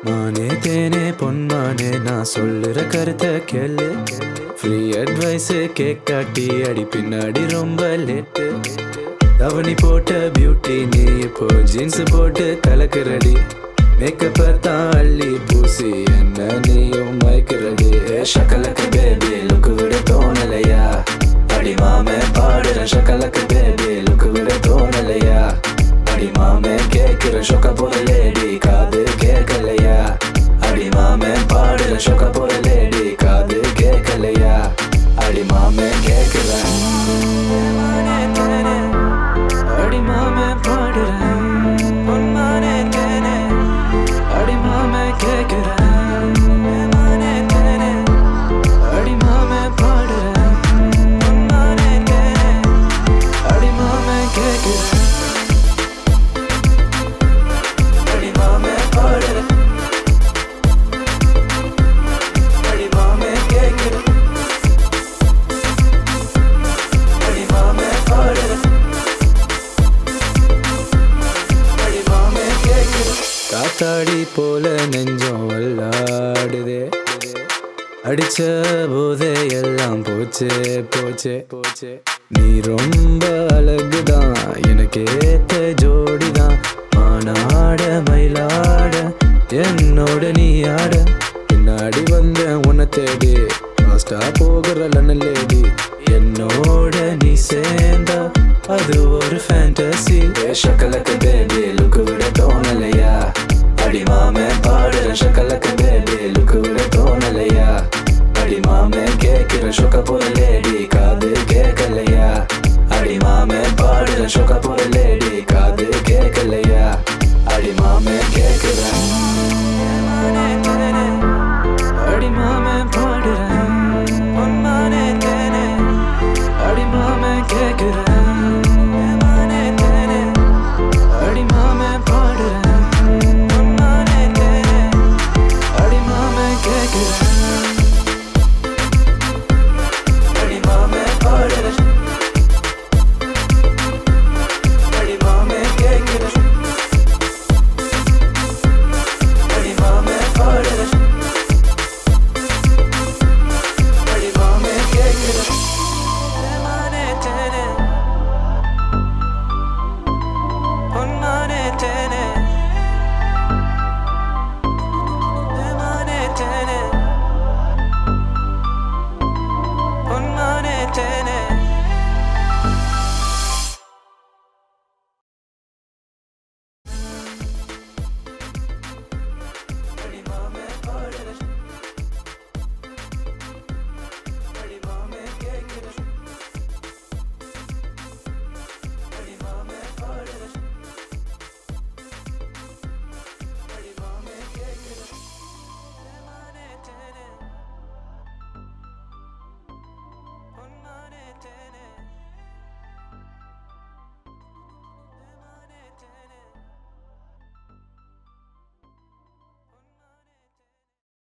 மானே தேனே பொன்மானே நான் சொல்லுற கருத்தை கேளு ஃப்ரீ அட்வைஸ் கேட்காட்டி அடி பின்னாடி ரொம்ப லேட்டு தவணி போட்ட பியூட்டி நீ இப்போ ஜீன்ஸ் போட்டு கலக்குறடி மேக்கப் தான் அள்ளி பூசி என்ன நீயும் மயக்கிறடி ஷக்கலக்கு பேபி லுக்கு விட தோணலையா அடி மாமே பாடுற ஷக்கலக்கு பேபி லுக்கு விட தோணலையா அடி மாமே கேக்குற ஷொக்க போற லேடி காது கேட்கலையா அடி மாமே பாடுற ஷொக்க போற லேடி காது கேட்கலையா அடி மாமே கேக்குற அடி மாமே பாடுற பொன்மானே தேனே அடி மாமே கேக்குற அடி மாமே பாடுற பொன்மானே தேனே அடி மாமே கேக்குற அடி மாமே பாடுற அடி மாமே கேக்குற அடி மாமே பாடுற அடி மாமே கேக்குற காத்தாடி போல நெஞ்சம் வல்லாடுதே அடிச்ச போதே எல்லாம் போச்சே போச்சே போச்சே நீ ரொம்ப அழகுதான் எனக்கு ஏத்த ஜோடிதான் மானாட மயிலாட என்னோட நீ ஆட பின்னாடி வந்த உன்னை தேடி ஃபாஸ்டா போகிற லண்ணன் லேடி என்னோட நீ சேர்ந்தா அது ஒரு ஃபேண்டசி ஷக்கலக்கு பேபி லுக்கு விட தோணலையா அடி மாமே பாடுற ஷக்கலக்கு பேபி லுக்கு விட தோணலையா அடி மாமே கேக்குற ஷொக்க போற லேடி காது கேட்கலையா அடி மாமே பாடுற ஷொக்க போற லேடி